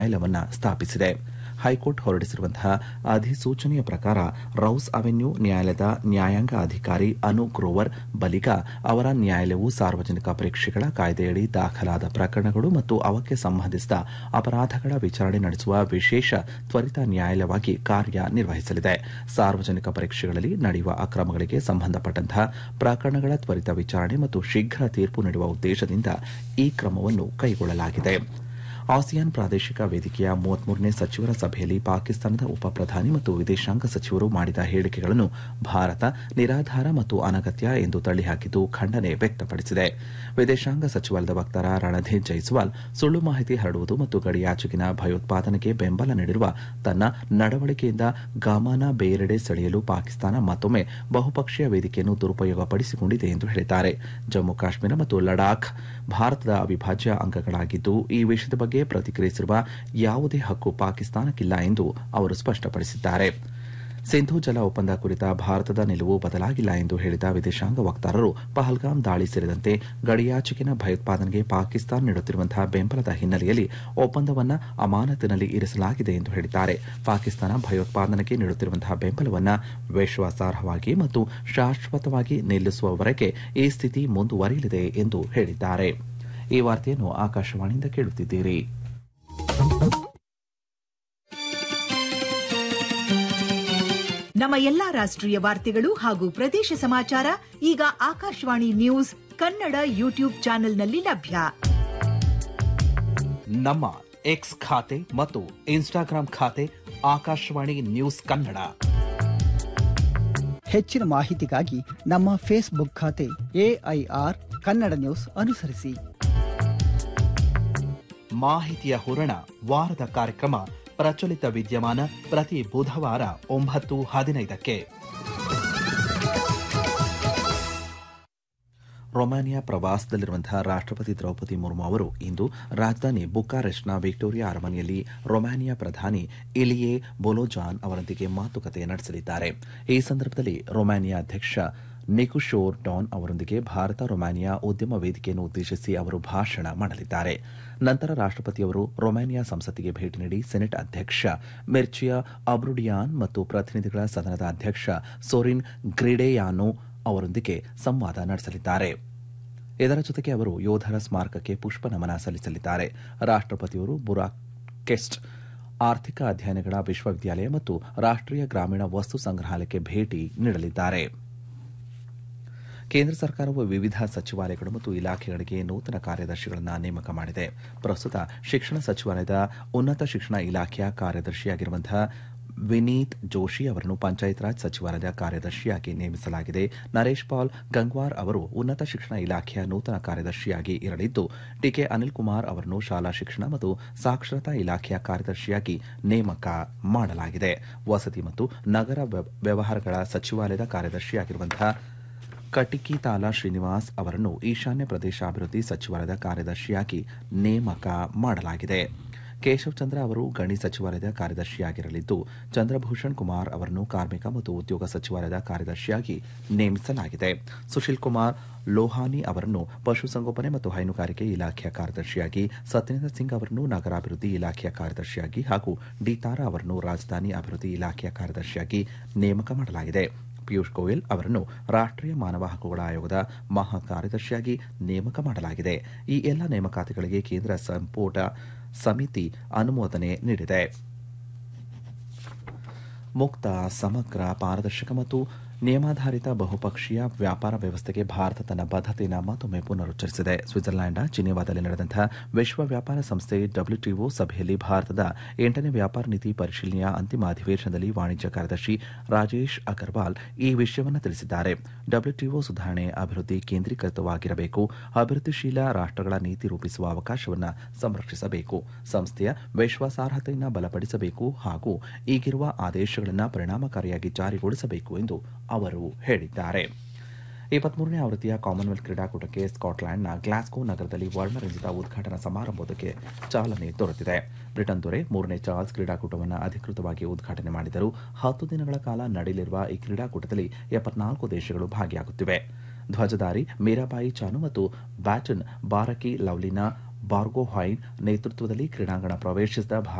ನ್ಯಾಯಾಲಯವನ್ನ ಸ್ಥಾಪಿಸಿದೆ ಹೈಕೋರ್ಟ್ ಹೊರಡಿಸಿರುವಂತಹ ಅಧಿಸೂಚನೆಯ ಪ್ರಕಾರ ರೌಸ್ ಅವೆನ್ಯೂ ನ್ಯಾಯಾಲಯದ ನ್ಯಾಯಾಂಗ ಅಧಿಕಾರಿ ಅನು ಗ್ರೋವರ್ ಬಲಿಗ ಅವರ ನ್ಯಾಯಾಲಯವು ಸಾರ್ವಜನಿಕ ಪರೀಕ್ಷೆಗಳ ಕಾಯ್ದೆಯಡಿ ದಾಖಲಾದ ಪ್ರಕರಣಗಳು ಮತ್ತು ಅವಕ್ಕೆ ಸಂಬಂಧಿಸಿದ ಅಪರಾಧಗಳ ವಿಚಾರಣೆ ನಡೆಸುವ ವಿಶೇಷ ತ್ವರಿತ ನ್ಯಾಯಾಲಯವಾಗಿ ಕಾರ್ಯನಿರ್ವಹಿಸಲಿದೆ ಸಾರ್ವಜನಿಕ ಪರೀಕ್ಷೆಗಳಲ್ಲಿ ನಡೆಯುವ ಅಕ್ರಮಗಳಿಗೆ ಸಂಬಂಧಪಟ್ಟಂತಹ ಪ್ರಕರಣಗಳ ತ್ವರಿತ ವಿಚಾರಣೆ ಮತ್ತು ಶೀಘ್ರ ತೀರ್ಪು ನೀಡುವ ಉದ್ದೇಶದಿಂದ ಈ ಕ್ರಮವನ್ನು ಕೈಗೊಳ್ಳಲಾಗಿದೆ ಆಸಿಯಾನ್ ಪ್ರಾದೇಶಿಕ ವೇದಿಕೆಯ ಮೂವತ್ಮೂರನೇ ಸಚಿವರ ಸಭೆಯಲ್ಲಿ ಪಾಕಿಸ್ತಾನದ ಉಪ ಪ್ರಧಾನಿ ಮತ್ತು ವಿದೇಶಾಂಗ ಸಚಿವರು ಮಾಡಿದ ಹೇಳಿಕೆಗಳನ್ನು ಭಾರತ ನಿರಾಧಾರ ಮತ್ತು ಅನಗತ್ಯ ಎಂದು ತಳ್ಳಿಹಾಕಿದ್ದು ಖಂಡನೆ ವ್ಯಕ್ತಪಡಿಸಿದೆ ವಿದೇಶಾಂಗ ಸಚಿವಾಲಯದ ವಕ್ತಾರ ರಣಧೀರ್ ಜೈಸ್ವಾಲ್ ಸುಳ್ಳು ಮಾಹಿತಿ ಹರಡುವುದು ಮತ್ತು ಗಡಿಯಾಚೆಗಿನ ಭಯೋತ್ಪಾದನೆಗೆ ಬೆಂಬಲ ನೀಡಿರುವ ತನ್ನ ನಡವಳಿಕೆಯಿಂದ ಗಮನ ಬೇರೆಡೆ ಸೆಳೆಯಲು ಪಾಕಿಸ್ತಾನ ಮತ್ತೊಮ್ಮೆ ಬಹುಪಕ್ಷೀಯ ವೇದಿಕೆಯನ್ನು ದುರುಪಯೋಗಪಡಿಸಿಕೊಂಡಿದೆ ಎಂದು ಹೇಳಿದ್ದಾರೆ ಜಮ್ಮು ಕಾಶ್ಮೀರ ಮತ್ತು ಲಡಾಖ್ ಭಾರತದ ಅವಿಭಾಜ್ಯ ಅಂಗಗಳಾಗಿದ್ದು ಈ ವಿಷಯದ ಬಗ್ಗೆ ಪ್ರತಿಕ್ರಿಯಿಸಿರುವ ಯಾವುದೇ ಹಕ್ಕು ಪಾಕಿಸ್ತಾನಕ್ಕಿಲ್ಲ ಎಂದು ಅವರು ಸ್ಪಷ್ಟಪಡಿಸಿದ್ದಾರೆ ಸಿಂಧು ಜಲ ಒಪ್ಪಂದ ಕುರಿತ ಭಾರತದ ನಿಲುವು ಬದಲಾಗಿಲ್ಲ ಎಂದು ಹೇಳಿದ ವಿದೇಶಾಂಗ ವಕ್ತಾರರು ಪಹಲ್ಗಾಮ್ ದಾಳಿ ಸೇರಿದಂತೆ ಗಡಿಯಾಚೆಗಿನ ಭಯೋತ್ಪಾದನೆಗೆ ಪಾಕಿಸ್ತಾನ ನೀಡುತ್ತಿರುವಂತಹ ಬೆಂಬಲದ ಹಿನ್ನೆಲೆಯಲ್ಲಿ ಒಪ್ಪಂದವನ್ನು ಅಮಾನತಿನಲ್ಲಿ ಇರಿಸಲಾಗಿದೆ ಎಂದು ಹೇಳಿದ್ದಾರೆ ಪಾಕಿಸ್ತಾನ ಭಯೋತ್ಪಾದನೆಗೆ ನೀಡುತ್ತಿರುವಂತಹ ಬೆಂಬಲವನ್ನು ವಿಶ್ವಾಸಾರ್ಹವಾಗಿ ಮತ್ತು ಶಾಶ್ವತವಾಗಿ ನಿಲ್ಲಿಸುವವರೆಗೆ ಈ ಸ್ಥಿತಿ ಮುಂದುವರಿಯಲಿದೆ ಎಂದು ಹೇಳಿದ್ದಾರೆ ಈ ವಾರ್ತೆಯನ್ನು ಆಕಾಶವಾಣಿಯಿಂದ ಕೇಳುತ್ತಿದ್ದೀರಿ ನಮ್ಮ ಎಲ್ಲಾ ರಾಷ್ಟ್ರೀಯ ವಾರ್ತೆಗಳು ಹಾಗೂ ಪ್ರದೇಶ ಸಮಾಚಾರ ಈಗ ಆಕಾಶವಾಣಿ ನ್ಯೂಸ್ ಕನ್ನಡ ಯೂಟ್ಯೂಬ್ ಚಾನೆಲ್ನಲ್ಲಿ ಲಭ್ಯ ನಮ್ಮ ಎಕ್ಸ್ ಖಾತೆ ಮತ್ತು ಇನ್ಸ್ಟಾಗ್ರಾಂ ಖಾತೆ ಆಕಾಶವಾಣಿ ನ್ಯೂಸ್ ಕನ್ನಡ ಹೆಚ್ಚಿನ ಮಾಹಿತಿಗಾಗಿ ನಮ್ಮ ಫೇಸ್ಬುಕ್ ಖಾತೆ ಎಐಆರ್ ಕನ್ನಡ ನ್ಯೂಸ್ ಅನುಸರಿಸಿ ಮಾಹಿತಿಯ ಹೂರಣ ವಾರದ ಕಾರ್ಯಕ್ರಮ ಪ್ರಚಲಿತ ವಿದ್ಯಮಾನ ಪ್ರತಿ ಬುಧವಾರ ಒಂಬತ್ತು ಹದಿನೈದಕ್ಕೆ ರೊಮಾನಿಯಾ ಪ್ರವಾಸದಲ್ಲಿರುವಂತಹ ರಾಷ್ಟ್ರಪತಿ ದ್ರೌಪದಿ ಮುರ್ಮು ಅವರು ಇಂದು ರಾಜಧಾನಿ ಬುಕಾರೆಸ್ಟ್ನ ವಿಕ್ಟೋರಿಯಾ ಅರಮನೆಯಲ್ಲಿ ರೊಮಾನಿಯಾ ಪ್ರಧಾನಿ ಇಲಿಯೇ ಬೊಲೋಜಾನ್ ಅವರೊಂದಿಗೆ ಮಾತುಕತೆ ನಡೆಸಲಿದ್ದಾರೆ ಈ ಸಂದರ್ಭದಲ್ಲಿ ರೊಮಾನಿಯಾ ಅಧ್ಯಕ್ಷ ನಿಕುಶೋರ್ ಡಾನ್ ಅವರೊಂದಿಗೆ ಭಾರತ ರೊಮಾನಿಯಾ ಉದ್ಯಮ ವೇದಿಕೆಯನ್ನು ಉದ್ದೇಶಿಸಿ ಅವರು ಭಾಷಣ ಮಾಡಲಿದ್ದಾರೆ ನಂತರ ರಾಷ್ಟ್ರಪತಿಯವರು ರೊಮಾನಿಯಾ ಸಂಸತ್ತಿಗೆ ಭೇಟಿ ನೀಡಿ ಸೆನೆಟ್ ಅಧ್ಯಕ್ಷ ಮಿರ್ಚಿಯಾ ಅಬ್ರುಡಿಯಾನ್ ಮತ್ತು ಪ್ರತಿನಿಧಿಗಳ ಸದನದ ಅಧ್ಯಕ್ಷ ಸೋರಿನ್ ಗ್ರಿಡೇಯಾನೋ ಅವರೊಂದಿಗೆ ಸಂವಾದ ನಡೆಸಲಿದ್ದಾರೆ ಇದರ ಜೊತೆಗೆ ಅವರು ಯೋಧರ ಸ್ಮಾರಕಕ್ಕೆ ಪುಷ್ಪ ನಮನ ಸಲ್ಲಿಸಲಿದ್ದಾರೆ ರಾಷ್ಟ್ರಪತಿಯವರು ಬುರಾಕೆಸ್ಟ್ ಆರ್ಥಿಕ ಅಧ್ಯಯನಗಳ ವಿಶ್ವವಿದ್ಯಾಲಯ ಮತ್ತು ರಾಷ್ಟ್ರೀಯ ಗ್ರಾಮೀಣ ವಸ್ತು ಸಂಗ್ರಹಾಲಯಕ್ಕೆ ಭೇಟಿ ನೀಡಲಿದ್ದಾರೆ ಕೇಂದ್ರ ಸರ್ಕಾರವು ವಿವಿಧ ಸಚಿವಾಲಯಗಳು ಮತ್ತು ಇಲಾಖೆಗಳಿಗೆ ನೂತನ ಕಾರ್ಯದರ್ಶಿಗಳನ್ನು ನೇಮಕ ಮಾಡಿದೆ ಪ್ರಸ್ತುತ ಶಿಕ್ಷಣ ಸಚಿವಾಲಯದ ಉನ್ನತ ಶಿಕ್ಷಣ ಇಲಾಖೆಯ ಕಾರ್ಯದರ್ಶಿಯಾಗಿರುವಂತಹ ವಿನೀತ್ ಜೋಶಿ ಅವರನ್ನು ಪಂಚಾಯತ್ ರಾಜ್ ಸಚಿವಾಲಯದ ಕಾರ್ಯದರ್ಶಿಯಾಗಿ ನೇಮಿಸಲಾಗಿದೆ ನರೇಶ್ ಪಾಲ್ ಗಂಗ್ವಾರ್ ಅವರು ಉನ್ನತ ಶಿಕ್ಷಣ ಇಲಾಖೆಯ ನೂತನ ಕಾರ್ಯದರ್ಶಿಯಾಗಿ ಇರಲಿದ್ದು ಟಿಕೆ ಅನಿಲ್ ಕುಮಾರ್ ಅವರನ್ನು ಶಾಲಾ ಶಿಕ್ಷಣ ಮತ್ತು ಸಾಕ್ಷರತಾ ಇಲಾಖೆಯ ಕಾರ್ಯದರ್ಶಿಯಾಗಿ ನೇಮಕ ಮಾಡಲಾಗಿದೆ ವಸತಿ ಮತ್ತು ನಗರ ವ್ಯವಹಾರಗಳ ಸಚಿವಾಲಯದ ಕಾರ್ಯದರ್ಶಿಯಾಗಿರುವಂತಹ ಕಟಿಕಿತಾಲ ಶ್ರೀನಿವಾಸ್ ಅವರನ್ನು ಈಶಾನ್ಯ ಪ್ರದೇಶ ಅಭಿವೃದ್ಧಿ ಸಚಿವಾಲಯದ ಕಾರ್ಯದರ್ಶಿಯಾಗಿ ನೇಮಕ ಮಾಡಲಾಗಿದೆ ಕೇಶವ್ ಚಂದ್ರ ಅವರು ಗಣಿ ಸಚಿವಾಲಯದ ಕಾರ್ಯದರ್ಶಿಯಾಗಿರಲಿದ್ದು ಚಂದ್ರಭೂಷಣ್ ಕುಮಾರ್ ಅವರನ್ನು ಕಾರ್ಮಿಕ ಮತ್ತು ಉದ್ಯೋಗ ಸಚಿವಾಲಯದ ಕಾರ್ಯದರ್ಶಿಯಾಗಿ ನೇಮಿಸಲಾಗಿದೆ ಸುಶೀಲ್ ಕುಮಾರ್ ಲೋಹಾನಿ ಅವರನ್ನು ಪಶುಸಂಗೋಪನೆ ಮತ್ತು ಹೈನುಗಾರಿಕೆ ಇಲಾಖೆಯ ಕಾರ್ಯದರ್ಶಿಯಾಗಿ ಸತ್ಯೇಂದ್ರ ಸಿಂಗ್ ಅವರನ್ನು ನಗರಾಭಿವೃದ್ಧಿ ಇಲಾಖೆಯ ಕಾರ್ಯದರ್ಶಿಯಾಗಿ ಹಾಗೂ ಡಿ ತಾರಾ ಅವರನ್ನು ರಾಜಧಾನಿ ಅಭಿವೃದ್ಧಿ ಇಲಾಖೆಯ ಕಾರ್ಯದರ್ಶಿಯಾಗಿ ನೇಮಕ ಮಾಡಲಾಗಿದೆ ಪಿಯೂಷ್ ಗೋಯಲ್ ಅವರನ್ನು ರಾಷ್ಟ್ರೀಯ ಮಾನವ ಹಕ್ಕುಗಳ ಆಯೋಗದ ಮಹಾ ಕಾರ್ಯದರ್ಶಿಯಾಗಿ ನೇಮಕ ಮಾಡಲಾಗಿದೆ ಈ ಎಲ್ಲ ನೇಮಕಾತಿಗಳಿಗೆ ಕೇಂದ್ರ ಸಂಪುಟ ಸಮಿತಿ ಅನುಮೋದನೆ ನೀಡಿದೆ ಮುಕ್ತ ಸಮಗ್ರ ಪಾರದರ್ಶಕ ಮತ್ತು ನಿಯಮಾಧಾರಿತ ಬಹುಪಕ್ಷೀಯ ವ್ಯಾಪಾರ ವ್ಯವಸ್ಥೆಗೆ ಭಾರತ ತನ್ನ ಬದ್ಧತೆಯನ್ನು ಮತ್ತೊಮ್ಮೆ ಪುನರುಚ್ಚರಿಸಿದೆ ಸ್ವಿಟ್ಜರ್ಲ್ಯಾಂಡ್ನ ಜಿನೆವಾದಲ್ಲಿ ನಡೆದಂತಹ ವಿಶ್ವ ವ್ಯಾಪಾರ ಸಂಸ್ಥೆ ಡಬ್ಲ್ಯೂಟಿಒ ಸಭೆಯಲ್ಲಿ ಭಾರತದ ಎಂಟನೇ ವ್ಯಾಪಾರ ನೀತಿ ಪರಿಶೀಲನೆಯ ಅಂತಿಮ ಅಧಿವೇಶನದಲ್ಲಿ ವಾಣಿಜ್ಯ ಕಾರ್ಯದರ್ಶಿ ರಾಜೇಶ್ ಅಗರ್ವಾಲ್ ಈ ವಿಷಯವನ್ನು ತಿಳಿಸಿದ್ದಾರೆ ಡಬ್ಲ್ಯೂಟಿಒ ಸುಧಾರಣೆ ಅಭಿವೃದ್ಧಿ ಕೇಂದ್ರೀಕೃತವಾಗಿರಬೇಕು ಅಭಿವೃದ್ಧಿಶೀಲ ರಾಷ್ಟ್ರಗಳ ನೀತಿ ರೂಪಿಸುವ ಅವಕಾಶವನ್ನು ಸಂರಕ್ಷಿಸಬೇಕು ಸಂಸ್ಥೆಯ ವಿಶ್ವಾಸಾರ್ಹತೆಯನ್ನು ಬಲಪಡಿಸಬೇಕು ಹಾಗೂ ಈಗಿರುವ ಆದೇಶಗಳನ್ನು ಪರಿಣಾಮಕಾರಿಯಾಗಿ ಜಾರಿಗೊಳಿಸಬೇಕು ಎಂದು ಅವರು ಹೇಳಿದ್ದಾರೆ ಇಪ್ಪತ್ಮೂರನೇ ಆವೃತ್ತಿಯ ಕಾಮನ್ವೆಲ್ತ್ ಕ್ರೀಡಾಕೂಟಕ್ಕೆ ಸ್ಕಾಟ್ಲೆಂಡ್ನ ಗ್ಲಾಸ್ಗೋ ನಗರದಲ್ಲಿ ವರ್ಣರಂಜಿತ ಉದ್ಘಾಟನಾ ಸಮಾರಂಭಕ್ಕೆ ಚಾಲನೆ ದೊರೆತಿದೆ ಬ್ರಿಟನ್ ದೊರೆ ಮೂರನೇ ಚಾರ್ಲ್ಸ್ ಕ್ರೀಡಾಕೂಟವನ್ನು ಅಧಿಕೃತವಾಗಿ ಉದ್ಘಾಟನೆ ಮಾಡಿದರು ಹತ್ತು ದಿನಗಳ ಕಾಲ ನಡೆಯಲಿರುವ ಈ ಕ್ರೀಡಾಕೂಟದಲ್ಲಿ ಎಪ್ಪತ್ನಾಲ್ಕು ದೇಶಗಳು ಭಾಗಿಯಾಗುತ್ತಿವೆ ಧ್ವಜಧಾರಿ ಮೀರಾಬಾಯಿ ಚಾನು ಮತ್ತು ಬ್ಯಾಟನ್ ಬಾರಕಿ ಲವ್ಲಿನಾ ಬಾರ್ಗೋ ಹೈನ್ ನೇತೃತ್ವದಲ್ಲಿ ಕ್ರೀಡಾಂಗಣ ಪ್ರವೇಶಿಸಿದ